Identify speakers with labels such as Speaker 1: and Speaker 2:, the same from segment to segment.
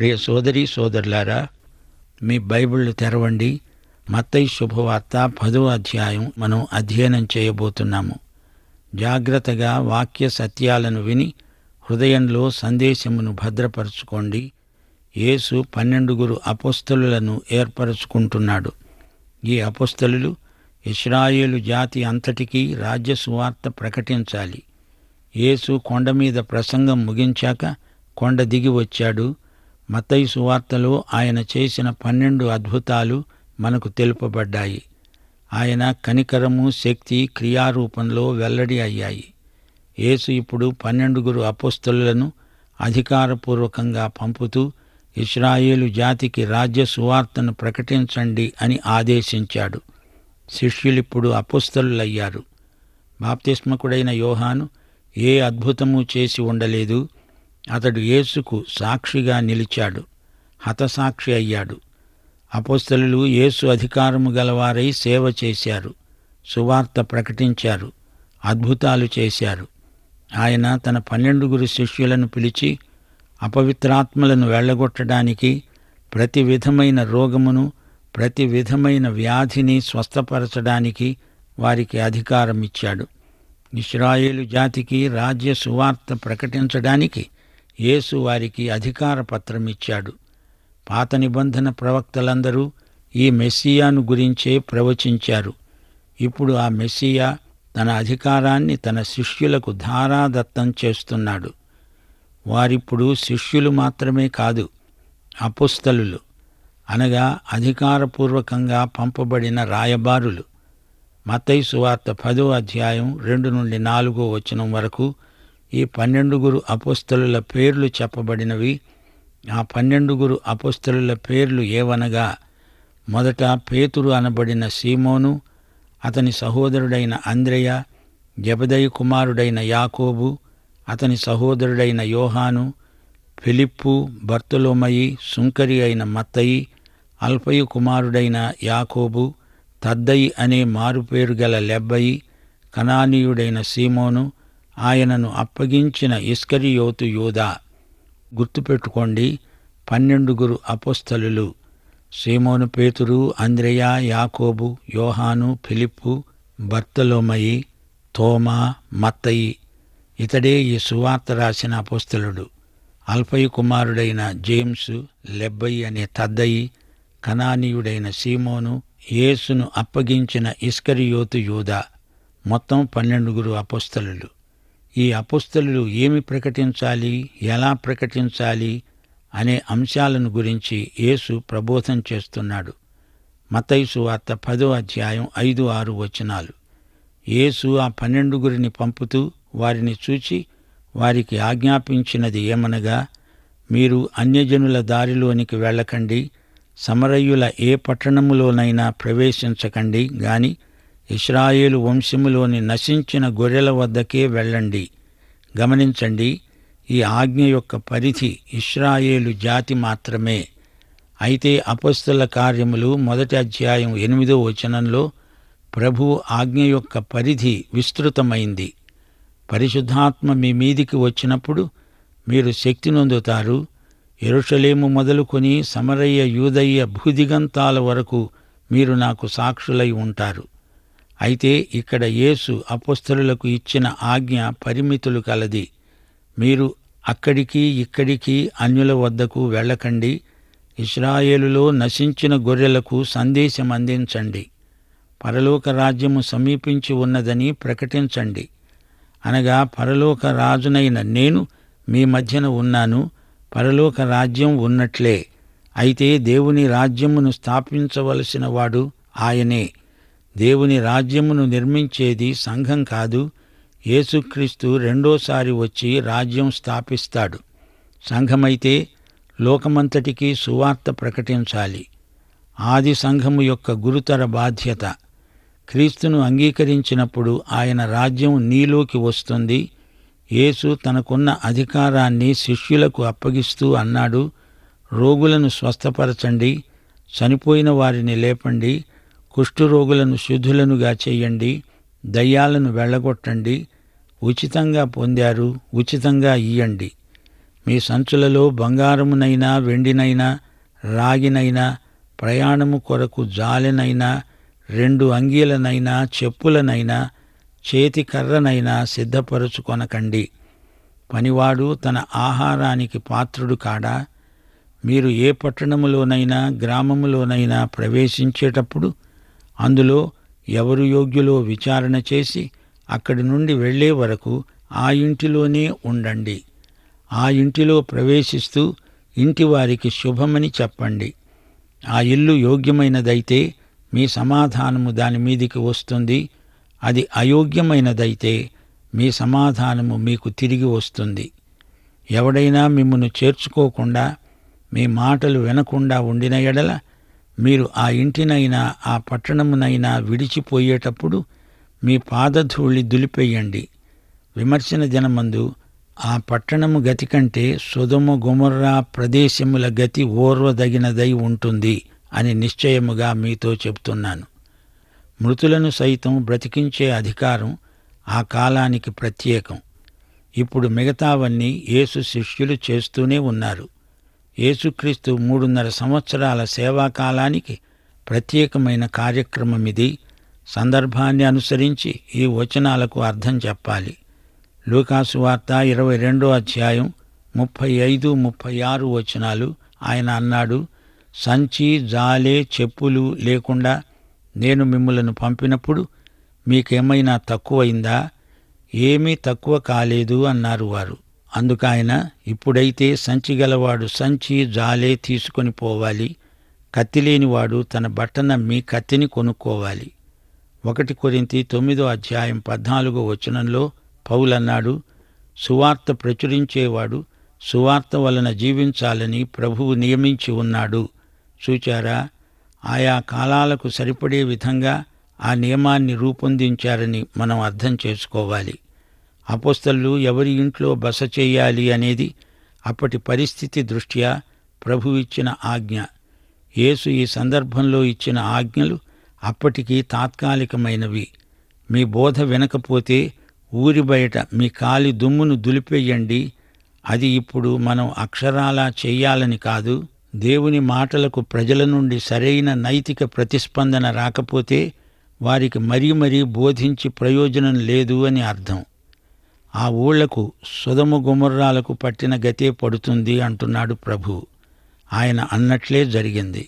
Speaker 1: ప్రియ సోదరి సోదరులారా మీ బైబిళ్ళు తెరవండి మత్తయి శుభవార్త పదో అధ్యాయం మనం అధ్యయనం చేయబోతున్నాము జాగ్రత్తగా వాక్య సత్యాలను విని హృదయంలో సందేశమును భద్రపరచుకోండి యేసు పన్నెండుగురు అపోస్తలులను ఏర్పరచుకుంటున్నాడు ఈ అపోస్తలులు ఇస్రాయేలు జాతి అంతటికీ రాజ్య సువార్త ప్రకటించాలి యేసు కొండ మీద ప్రసంగం ముగించాక కొండ దిగి వచ్చాడు మత్తయి సువార్తలో ఆయన చేసిన పన్నెండు అద్భుతాలు మనకు తెలుపబడ్డాయి ఆయన కనికరము శక్తి క్రియారూపంలో వెల్లడి అయ్యాయి యేసు ఇప్పుడు పన్నెండుగురు అపోస్తలులను అధికారపూర్వకంగా పంపుతూ ఇస్రాయేలు జాతికి రాజ్య సువార్తను ప్రకటించండి అని ఆదేశించాడు శిష్యులిప్పుడు అపుస్తలులయ్యారు బాప్తిస్మకుడైన యోహాను ఏ అద్భుతము చేసి ఉండలేదు అతడు యేసుకు సాక్షిగా నిలిచాడు హతసాక్షి అయ్యాడు అపోస్తలు యేసు అధికారము గలవారై సేవ చేశారు సువార్త ప్రకటించారు అద్భుతాలు చేశారు ఆయన తన పన్నెండుగురు శిష్యులను పిలిచి అపవిత్రాత్మలను వెళ్ళగొట్టడానికి ప్రతి విధమైన రోగమును ప్రతి విధమైన వ్యాధిని స్వస్థపరచడానికి వారికి అధికారం ఇచ్చాడు ఇస్రాయేలు జాతికి రాజ్య సువార్త ప్రకటించడానికి యేసు వారికి అధికార పత్రం ఇచ్చాడు పాత నిబంధన ప్రవక్తలందరూ ఈ మెస్సియాను గురించే ప్రవచించారు ఇప్పుడు ఆ మెస్సియా తన అధికారాన్ని తన శిష్యులకు ధారాదత్తం చేస్తున్నాడు వారిప్పుడు శిష్యులు మాత్రమే కాదు అపుస్తలులు అనగా అధికారపూర్వకంగా పంపబడిన రాయబారులు మతయి సువార్త పదో అధ్యాయం రెండు నుండి నాలుగో వచనం వరకు ఈ పన్నెండుగురు అపుస్తలుల పేర్లు చెప్పబడినవి ఆ పన్నెండుగురు అపుస్తలుల పేర్లు ఏవనగా మొదట పేతురు అనబడిన సీమోను అతని సహోదరుడైన అంద్రయ జబదయి కుమారుడైన యాకోబు అతని సహోదరుడైన యోహాను ఫిలిప్పు బర్తలోమయి సుంకరి అయిన మత్తయి అల్పయు కుమారుడైన యాకోబు తద్దయి అనే మారుపేరు గల లెబ్బయి కనానీయుడైన సీమోను ఆయనను అప్పగించిన ఇస్కరియోతు యోధా గుర్తుపెట్టుకోండి పన్నెండుగురు అపోస్తలులు సీమోను పేతురు అంద్రయ యాకోబు యోహాను ఫిలిప్పు బర్తలోమయి తోమా మత్తయి ఇతడే ఈ సువార్త రాసిన అపోస్తలుడు అల్పయి కుమారుడైన జేమ్స్ లెబ్బయి అనే తద్దయి కనానీయుడైన సీమోను యేసును అప్పగించిన ఇస్కరియోతు యూదా మొత్తం పన్నెండుగురు అపుస్తలులు ఈ అపుస్తలులు ఏమి ప్రకటించాలి ఎలా ప్రకటించాలి అనే అంశాలను గురించి యేసు ప్రబోధం చేస్తున్నాడు మతైసు వార్త పదో అధ్యాయం ఐదు ఆరు వచనాలు యేసు ఆ పన్నెండుగురిని పంపుతూ వారిని చూచి వారికి ఆజ్ఞాపించినది ఏమనగా మీరు అన్యజనుల దారిలోనికి వెళ్ళకండి సమరయ్యుల ఏ పట్టణములోనైనా ప్రవేశించకండి గాని ఇస్రాయేలు వంశములోని నశించిన గొర్రెల వద్దకే వెళ్ళండి గమనించండి ఈ ఆజ్ఞ యొక్క పరిధి ఇస్రాయేలు జాతి మాత్రమే అయితే అపస్తుల కార్యములు మొదటి అధ్యాయం ఎనిమిదో వచనంలో ప్రభు ఆజ్ఞ యొక్క పరిధి విస్తృతమైంది పరిశుద్ధాత్మ మీ మీదికి వచ్చినప్పుడు మీరు శక్తి నొందుతారు ఎరుషలేము మొదలుకొని సమరయ్య యూదయ్య భూదిగంతాల వరకు మీరు నాకు సాక్షులై ఉంటారు అయితే ఇక్కడ యేసు అపస్థలులకు ఇచ్చిన ఆజ్ఞ పరిమితులు కలది మీరు అక్కడికి ఇక్కడికి అన్యుల వద్దకు వెళ్ళకండి ఇస్రాయేలులో నశించిన గొర్రెలకు సందేశం అందించండి పరలోక రాజ్యము సమీపించి ఉన్నదని ప్రకటించండి అనగా పరలోక రాజునైన నేను మీ మధ్యన ఉన్నాను పరలోక రాజ్యం ఉన్నట్లే అయితే దేవుని రాజ్యమును స్థాపించవలసిన వాడు ఆయనే దేవుని రాజ్యమును నిర్మించేది సంఘం కాదు యేసుక్రీస్తు రెండోసారి వచ్చి రాజ్యం స్థాపిస్తాడు సంఘమైతే లోకమంతటికీ సువార్త ప్రకటించాలి ఆది సంఘము యొక్క గురుతర బాధ్యత క్రీస్తును అంగీకరించినప్పుడు ఆయన రాజ్యం నీలోకి వస్తుంది యేసు తనకున్న అధికారాన్ని శిష్యులకు అప్పగిస్తూ అన్నాడు రోగులను స్వస్థపరచండి చనిపోయిన వారిని లేపండి కుష్ఠురోగులను శుద్ధులనుగా చేయండి దయ్యాలను వెళ్ళగొట్టండి ఉచితంగా పొందారు ఉచితంగా ఇయ్యండి మీ సంచులలో బంగారమునైనా వెండినైనా రాగినైనా ప్రయాణము కొరకు జాలెనైనా రెండు అంగీలనైనా చెప్పులనైనా చేతి కర్రనైనా సిద్ధపరుచుకొనకండి పనివాడు తన ఆహారానికి పాత్రుడు కాడా మీరు ఏ పట్టణములోనైనా గ్రామములోనైనా ప్రవేశించేటప్పుడు అందులో ఎవరు యోగ్యులో విచారణ చేసి అక్కడి నుండి వెళ్ళే వరకు ఆ ఇంటిలోనే ఉండండి ఆ ఇంటిలో ప్రవేశిస్తూ ఇంటి వారికి శుభమని చెప్పండి ఆ ఇల్లు యోగ్యమైనదైతే మీ సమాధానము దాని మీదికి వస్తుంది అది అయోగ్యమైనదైతే మీ సమాధానము మీకు తిరిగి వస్తుంది ఎవడైనా మిమ్మను చేర్చుకోకుండా మీ మాటలు వినకుండా ఉండిన ఎడల మీరు ఆ ఇంటినైనా ఆ పట్టణమునైనా విడిచిపోయేటప్పుడు మీ పాదధూళి దులిపేయండి విమర్శన దినమందు ఆ పట్టణము గతి కంటే సుధమ గుమర్రా ప్రదేశముల గతి ఓర్వదగినదై ఉంటుంది అని నిశ్చయముగా మీతో చెబుతున్నాను మృతులను సైతం బ్రతికించే అధికారం ఆ కాలానికి ప్రత్యేకం ఇప్పుడు మిగతావన్నీ యేసు శిష్యులు చేస్తూనే ఉన్నారు యేసుక్రీస్తు మూడున్నర సంవత్సరాల సేవాకాలానికి ప్రత్యేకమైన కార్యక్రమం ఇది సందర్భాన్ని అనుసరించి ఈ వచనాలకు అర్థం చెప్పాలి లూకాసు వార్త ఇరవై రెండో అధ్యాయం ముప్పై ఐదు ముప్పై ఆరు వచనాలు ఆయన అన్నాడు సంచి జాలే చెప్పులు లేకుండా నేను మిమ్మలను పంపినప్పుడు మీకేమైనా తక్కువైందా ఏమీ తక్కువ కాలేదు అన్నారు వారు అందుకాయన ఇప్పుడైతే సంచి గలవాడు సంచి జాలే తీసుకొని పోవాలి కత్తి లేనివాడు తన బట్టనమ్మి కత్తిని కొనుక్కోవాలి ఒకటి కొరింతి తొమ్మిదో అధ్యాయం పద్నాలుగో వచనంలో పౌలన్నాడు సువార్త ప్రచురించేవాడు సువార్త వలన జీవించాలని ప్రభువు నియమించి ఉన్నాడు చూచారా ఆయా కాలాలకు సరిపడే విధంగా ఆ నియమాన్ని రూపొందించారని మనం అర్థం చేసుకోవాలి అపోస్తలు ఎవరి ఇంట్లో బస చేయాలి అనేది అప్పటి పరిస్థితి దృష్ట్యా ప్రభు ఇచ్చిన ఆజ్ఞ యేసు ఈ సందర్భంలో ఇచ్చిన ఆజ్ఞలు అప్పటికి తాత్కాలికమైనవి మీ బోధ వినకపోతే ఊరి బయట మీ కాలి దుమ్మును దులిపేయండి అది ఇప్పుడు మనం అక్షరాలా చెయ్యాలని కాదు దేవుని మాటలకు ప్రజల నుండి సరైన నైతిక ప్రతిస్పందన రాకపోతే వారికి మరీ మరీ బోధించి ప్రయోజనం లేదు అని అర్థం ఆ ఊళ్లకు సుధము గుమర్రాలకు పట్టిన గతే పడుతుంది అంటున్నాడు ప్రభు ఆయన అన్నట్లే జరిగింది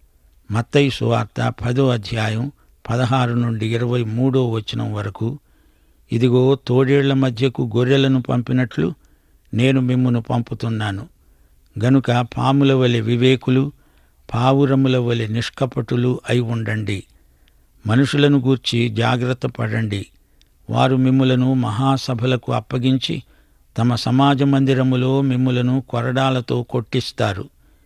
Speaker 1: మత్తయి సువార్త పదో అధ్యాయం పదహారు నుండి ఇరవై మూడో వచనం వరకు ఇదిగో తోడేళ్ల మధ్యకు గొర్రెలను పంపినట్లు నేను మిమ్మును పంపుతున్నాను గనుక పాముల వలె వివేకులు పావురముల వలె నిష్కపటులు అయి ఉండండి మనుషులను గూర్చి జాగ్రత్త పడండి వారు మిమ్ములను మహాసభలకు అప్పగించి తమ సమాజ మందిరములో మిమ్ములను కొరడాలతో కొట్టిస్తారు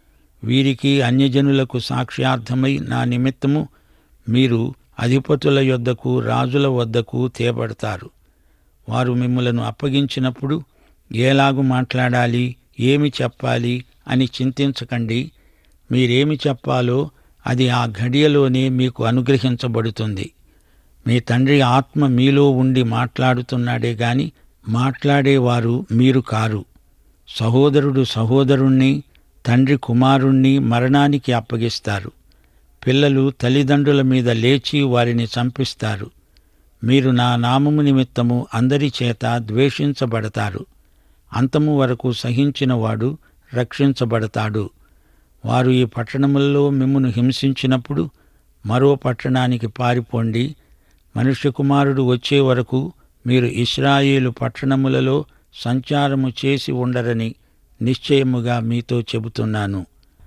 Speaker 1: వీరికి అన్యజనులకు సాక్ష్యార్థమై నా నిమిత్తము మీరు అధిపతుల యొద్దకు రాజుల వద్దకు తేబడతారు వారు మిమ్ములను అప్పగించినప్పుడు ఏలాగు మాట్లాడాలి ఏమి చెప్పాలి అని చింతించకండి మీరేమి చెప్పాలో అది ఆ ఘడియలోనే మీకు అనుగ్రహించబడుతుంది మీ తండ్రి ఆత్మ మీలో ఉండి మాట్లాడుతున్నాడే గాని మాట్లాడేవారు మీరు కారు సహోదరుడు సహోదరుణ్ణి తండ్రి కుమారుణ్ణి మరణానికి అప్పగిస్తారు పిల్లలు తల్లిదండ్రుల మీద లేచి వారిని చంపిస్తారు మీరు నా నామము నిమిత్తము అందరి చేత ద్వేషించబడతారు అంతము వరకు సహించినవాడు రక్షించబడతాడు వారు ఈ పట్టణములలో మిమ్మును హింసించినప్పుడు మరో పట్టణానికి పారిపోండి మనుష్య కుమారుడు వచ్చే వరకు మీరు ఇస్రాయేలు పట్టణములలో సంచారము చేసి ఉండరని నిశ్చయముగా మీతో చెబుతున్నాను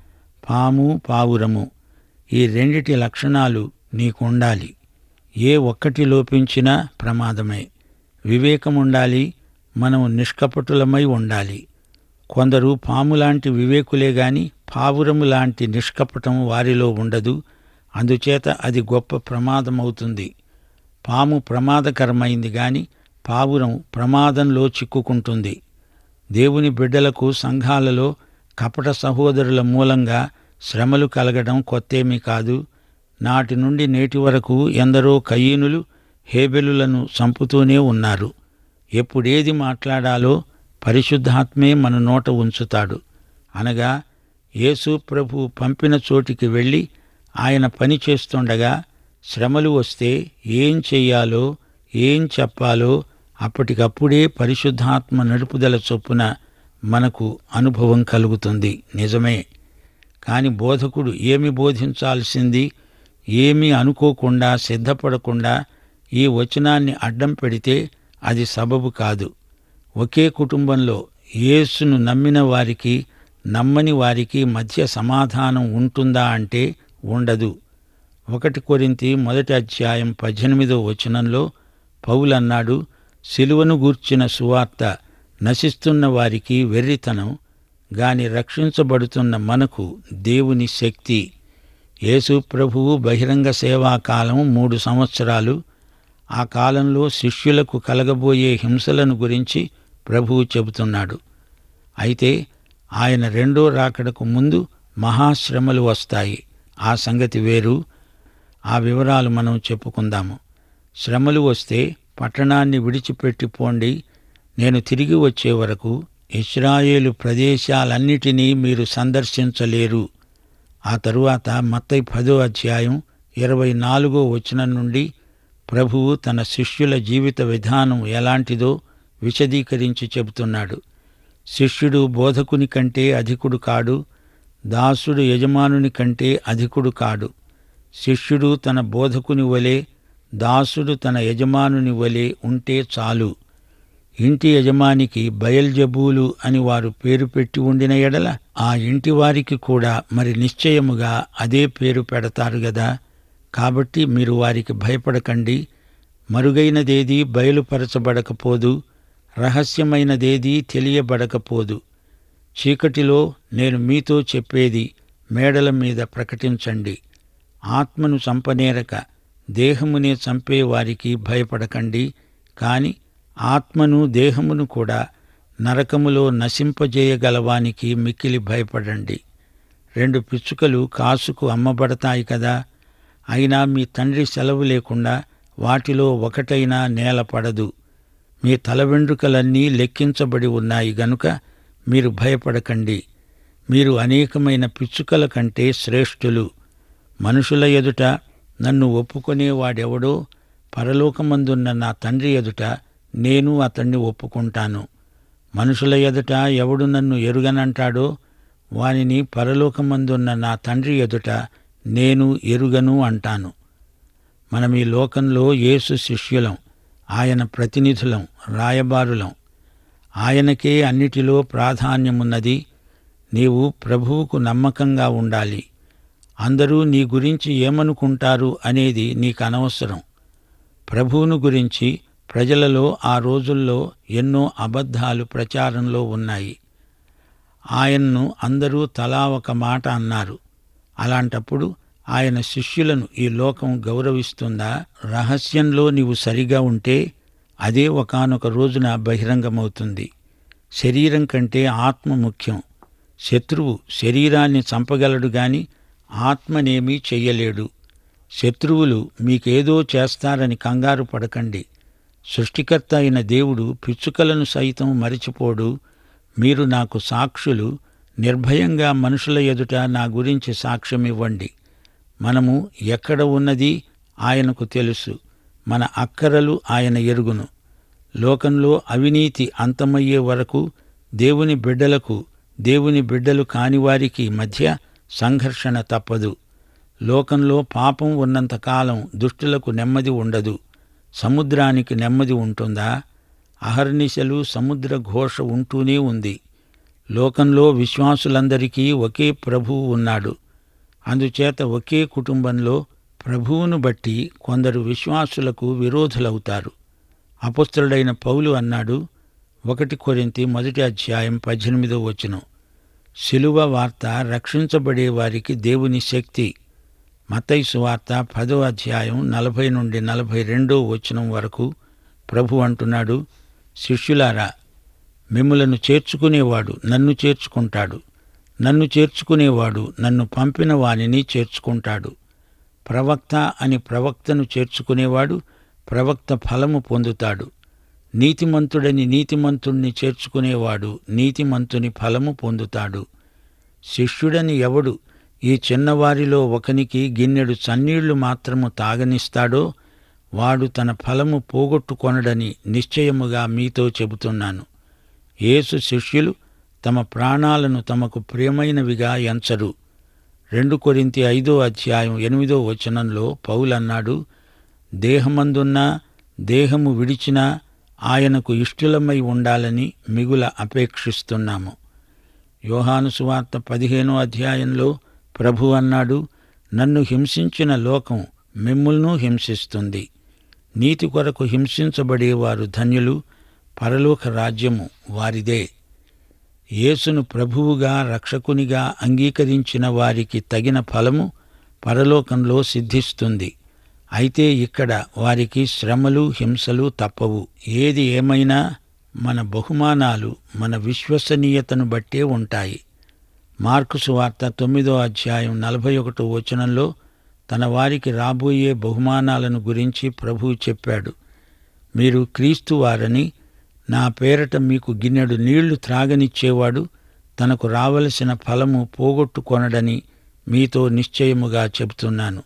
Speaker 1: పాము పావురము ఈ రెండిటి లక్షణాలు నీకుండాలి ఏ ఒక్కటి లోపించినా ప్రమాదమే వివేకం ఉండాలి మనం నిష్కపటులమై ఉండాలి కొందరు పాములాంటి వివేకులే గాని పావురము లాంటి నిష్కపటం వారిలో ఉండదు అందుచేత అది గొప్ప ప్రమాదమవుతుంది పాము ప్రమాదకరమైంది గాని పావురం ప్రమాదంలో చిక్కుకుంటుంది దేవుని బిడ్డలకు సంఘాలలో కపట సహోదరుల మూలంగా శ్రమలు కలగడం కొత్తేమీ కాదు నాటి నుండి నేటి వరకు ఎందరో కయ్యనులు హేబెలులను చంపుతూనే ఉన్నారు ఎప్పుడేది మాట్లాడాలో పరిశుద్ధాత్మే మన నోట ఉంచుతాడు అనగా యేసు ప్రభు పంపిన చోటికి వెళ్ళి ఆయన పని చేస్తుండగా శ్రమలు వస్తే ఏం చెయ్యాలో ఏం చెప్పాలో అప్పటికప్పుడే పరిశుద్ధాత్మ నడుపుదల చొప్పున మనకు అనుభవం కలుగుతుంది నిజమే కాని బోధకుడు ఏమి బోధించాల్సింది ఏమీ అనుకోకుండా సిద్ధపడకుండా ఈ వచనాన్ని అడ్డం పెడితే అది సబబు కాదు ఒకే కుటుంబంలో యేసును నమ్మిన వారికి నమ్మని వారికి మధ్య సమాధానం ఉంటుందా అంటే ఉండదు ఒకటి కొరింతి మొదటి అధ్యాయం పద్దెనిమిదో వచనంలో పౌలన్నాడు సిలువను గూర్చిన సువార్త నశిస్తున్న వారికి వెర్రితనం గాని రక్షించబడుతున్న మనకు దేవుని శక్తి యేసు ప్రభువు బహిరంగ సేవా కాలం మూడు సంవత్సరాలు ఆ కాలంలో శిష్యులకు కలగబోయే హింసలను గురించి ప్రభువు చెబుతున్నాడు అయితే ఆయన రెండో రాకడకు ముందు మహాశ్రమలు వస్తాయి ఆ సంగతి వేరు ఆ వివరాలు మనం చెప్పుకుందాము శ్రమలు వస్తే పట్టణాన్ని విడిచిపెట్టి పోండి నేను తిరిగి వచ్చే వరకు ఇస్రాయేలు ప్రదేశాలన్నిటినీ మీరు సందర్శించలేరు ఆ తరువాత మత్తయి పదో అధ్యాయం ఇరవై నాలుగో వచనం నుండి ప్రభువు తన శిష్యుల జీవిత విధానం ఎలాంటిదో విశదీకరించి చెబుతున్నాడు శిష్యుడు బోధకుని కంటే అధికుడు కాడు దాసుడు యజమానుని కంటే అధికుడు కాడు శిష్యుడు తన బోధకుని వలె దాసుడు తన యజమానుని వలె ఉంటే చాలు ఇంటి యజమానికి బయల్జబూలు అని వారు పేరు పెట్టి ఉండిన ఎడల ఆ ఇంటి వారికి కూడా మరి నిశ్చయముగా అదే పేరు పెడతారు గదా కాబట్టి మీరు వారికి భయపడకండి మరుగైనదేదీ బయలుపరచబడకపోదు రహస్యమైనదేదీ తెలియబడకపోదు చీకటిలో నేను మీతో చెప్పేది మేడల మీద ప్రకటించండి ఆత్మను చంపనేరక దేహమునే చంపే వారికి భయపడకండి కాని ఆత్మను దేహమును కూడా నరకములో నశింపజేయగలవానికి మిక్కిలి భయపడండి రెండు పిచ్చుకలు కాసుకు అమ్మబడతాయి కదా అయినా మీ తండ్రి సెలవు లేకుండా వాటిలో ఒకటైనా నేల పడదు మీ తల వెండ్రుకలన్నీ లెక్కించబడి ఉన్నాయి గనుక మీరు భయపడకండి మీరు అనేకమైన పిచ్చుకల కంటే శ్రేష్ఠులు మనుషుల ఎదుట నన్ను ఒప్పుకొనేవాడెవడో పరలోకమందున్న నా తండ్రి ఎదుట నేను అతన్ని ఒప్పుకుంటాను మనుషుల ఎదుట ఎవడు నన్ను ఎరుగనంటాడో వానిని పరలోకమందున్న నా తండ్రి ఎదుట నేను ఎరుగను అంటాను మనం ఈ లోకంలో యేసు శిష్యులం ఆయన ప్రతినిధులం రాయబారులం ఆయనకే అన్నిటిలో ప్రాధాన్యమున్నది నీవు ప్రభువుకు నమ్మకంగా ఉండాలి అందరూ నీ గురించి ఏమనుకుంటారు అనేది నీకు అనవసరం ప్రభువును గురించి ప్రజలలో ఆ రోజుల్లో ఎన్నో అబద్ధాలు ప్రచారంలో ఉన్నాయి ఆయన్ను అందరూ తలా ఒక మాట అన్నారు అలాంటప్పుడు ఆయన శిష్యులను ఈ లోకం గౌరవిస్తుందా రహస్యంలో నీవు సరిగా ఉంటే అదే ఒకానొక రోజున బహిరంగమవుతుంది శరీరం కంటే ఆత్మ ముఖ్యం శత్రువు శరీరాన్ని చంపగలడు గాని ఆత్మనేమీ చెయ్యలేడు శత్రువులు మీకేదో చేస్తారని కంగారు పడకండి సృష్టికర్త అయిన దేవుడు పిచ్చుకలను సైతం మరిచిపోడు మీరు నాకు సాక్షులు నిర్భయంగా మనుషుల ఎదుట నా గురించి సాక్ష్యమివ్వండి మనము ఎక్కడ ఉన్నది ఆయనకు తెలుసు మన అక్కరలు ఆయన ఎరుగును లోకంలో అవినీతి అంతమయ్యే వరకు దేవుని బిడ్డలకు దేవుని బిడ్డలు కానివారికి మధ్య సంఘర్షణ తప్పదు లోకంలో పాపం ఉన్నంతకాలం దుష్టులకు నెమ్మది ఉండదు సముద్రానికి నెమ్మది ఉంటుందా అహర్నిశలు సముద్ర ఘోష ఉంటూనే ఉంది లోకంలో విశ్వాసులందరికీ ఒకే ప్రభువు ఉన్నాడు అందుచేత ఒకే కుటుంబంలో ప్రభువును బట్టి కొందరు విశ్వాసులకు విరోధులవుతారు అపుత్రుడైన పౌలు అన్నాడు ఒకటి కొరింతి మొదటి అధ్యాయం పద్దెనిమిదో వచనం శిలువ వార్త రక్షించబడే వారికి దేవుని శక్తి మతైసు సువార్త పదో అధ్యాయం నలభై నుండి నలభై రెండో వచనం వరకు ప్రభు అంటున్నాడు శిష్యులారా మిమ్ములను చేర్చుకునేవాడు నన్ను చేర్చుకుంటాడు నన్ను చేర్చుకునేవాడు నన్ను పంపిన వానిని చేర్చుకుంటాడు ప్రవక్త అని ప్రవక్తను చేర్చుకునేవాడు ప్రవక్త ఫలము పొందుతాడు నీతిమంతుడని నీతిమంతుణ్ణి చేర్చుకునేవాడు నీతిమంతుని ఫలము పొందుతాడు శిష్యుడని ఎవడు ఈ చిన్నవారిలో ఒకనికి గిన్నెడు చన్నీళ్లు మాత్రము తాగనిస్తాడో వాడు తన ఫలము పోగొట్టుకొనడని నిశ్చయముగా మీతో చెబుతున్నాను యేసు శిష్యులు తమ ప్రాణాలను తమకు ప్రియమైనవిగా ఎంచరు రెండు కొరింతి ఐదో అధ్యాయం ఎనిమిదో వచనంలో పౌలన్నాడు దేహమందున్నా దేహము విడిచినా ఆయనకు ఇష్టులమై ఉండాలని మిగుల అపేక్షిస్తున్నాము యోహాను సువార్త పదిహేనో అధ్యాయంలో ప్రభు అన్నాడు నన్ను హింసించిన లోకం మిమ్ములను హింసిస్తుంది నీతి కొరకు హింసించబడేవారు ధన్యులు పరలోక రాజ్యము వారిదే యేసును ప్రభువుగా రక్షకునిగా అంగీకరించిన వారికి తగిన ఫలము పరలోకంలో సిద్ధిస్తుంది అయితే ఇక్కడ వారికి శ్రమలు హింసలు తప్పవు ఏది ఏమైనా మన బహుమానాలు మన విశ్వసనీయతను బట్టే ఉంటాయి మార్కు సువార్త తొమ్మిదో అధ్యాయం నలభై ఒకటో వచనంలో తన వారికి రాబోయే బహుమానాలను గురించి ప్రభువు చెప్పాడు మీరు క్రీస్తు వారని నా పేరట మీకు గిన్నెడు నీళ్లు త్రాగనిచ్చేవాడు తనకు రావలసిన ఫలము పోగొట్టుకొనడని మీతో నిశ్చయముగా చెబుతున్నాను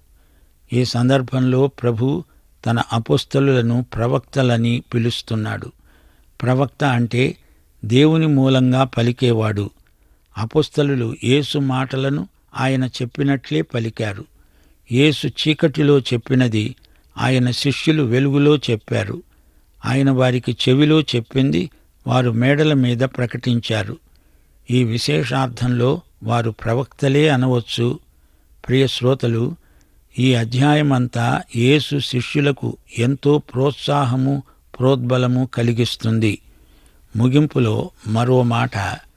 Speaker 1: ఈ సందర్భంలో ప్రభు తన అపోస్తలులను ప్రవక్తలని పిలుస్తున్నాడు ప్రవక్త అంటే దేవుని మూలంగా పలికేవాడు అపోస్తలులు యేసు మాటలను ఆయన చెప్పినట్లే పలికారు యేసు చీకటిలో చెప్పినది ఆయన శిష్యులు వెలుగులో చెప్పారు ఆయన వారికి చెవిలో చెప్పింది వారు మేడల మీద ప్రకటించారు ఈ విశేషార్థంలో వారు ప్రవక్తలే అనవచ్చు ప్రియ శ్రోతలు ఈ అధ్యాయమంతా యేసు శిష్యులకు ఎంతో ప్రోత్సాహము ప్రోద్బలము కలిగిస్తుంది ముగింపులో మరో మాట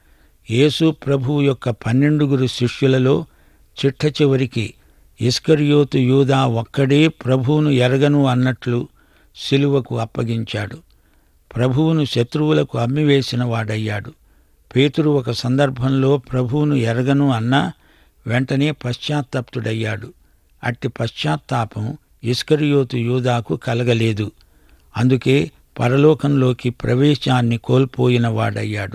Speaker 1: యేసు ప్రభువు యొక్క పన్నెండుగురు శిష్యులలో చిట్ట చివరికి ఇస్కరియోతు యూదా ఒక్కడే ప్రభువును ఎరగను అన్నట్లు సిలువకు అప్పగించాడు ప్రభువును శత్రువులకు అమ్మివేసిన వాడయ్యాడు పేతురు ఒక సందర్భంలో ప్రభువును ఎరగను అన్నా వెంటనే పశ్చాత్తప్తుడయ్యాడు అట్టి పశ్చాత్తాపం ఇస్కరియోతు యూదాకు కలగలేదు అందుకే పరలోకంలోకి ప్రవేశాన్ని కోల్పోయిన వాడయ్యాడు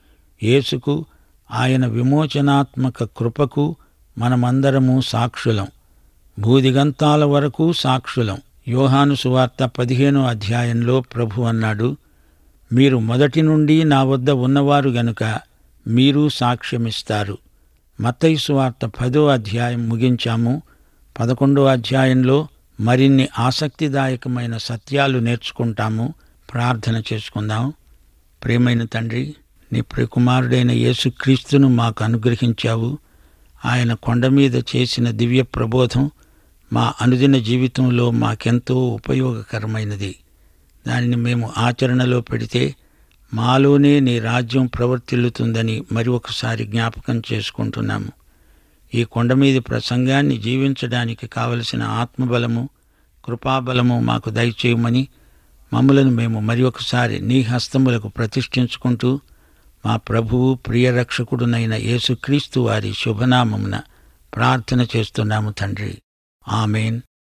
Speaker 1: యేసుకు ఆయన విమోచనాత్మక కృపకు మనమందరము సాక్షులం భూదిగంతాల వరకు సాక్షులం యోహాను సువార్త పదిహేనో అధ్యాయంలో ప్రభు అన్నాడు మీరు మొదటి నుండి నా వద్ద ఉన్నవారు గనుక మీరు సాక్ష్యమిస్తారు మత్తయి సువార్త పదో అధ్యాయం ముగించాము పదకొండో అధ్యాయంలో మరిన్ని ఆసక్తిదాయకమైన సత్యాలు నేర్చుకుంటాము ప్రార్థన చేసుకుందాం ప్రేమైన తండ్రి నీ ప్రియకుమారుడైన యేసుక్రీస్తును మాకు అనుగ్రహించావు ఆయన కొండ మీద చేసిన దివ్య ప్రబోధం మా అనుదిన జీవితంలో మాకెంతో ఉపయోగకరమైనది దానిని మేము ఆచరణలో పెడితే మాలోనే నీ రాజ్యం ప్రవర్తిల్లుతుందని మరి ఒకసారి జ్ఞాపకం చేసుకుంటున్నాము ఈ కొండ మీది ప్రసంగాన్ని జీవించడానికి కావలసిన ఆత్మబలము కృపాబలము మాకు దయచేయమని మమ్మలను మేము మరి ఒకసారి నీ హస్తములకు ప్రతిష్ఠించుకుంటూ మా ప్రభువు ప్రియరక్షకుడునైన యేసుక్రీస్తు వారి శుభనామమున ప్రార్థన చేస్తున్నాము తండ్రి ఆమెన్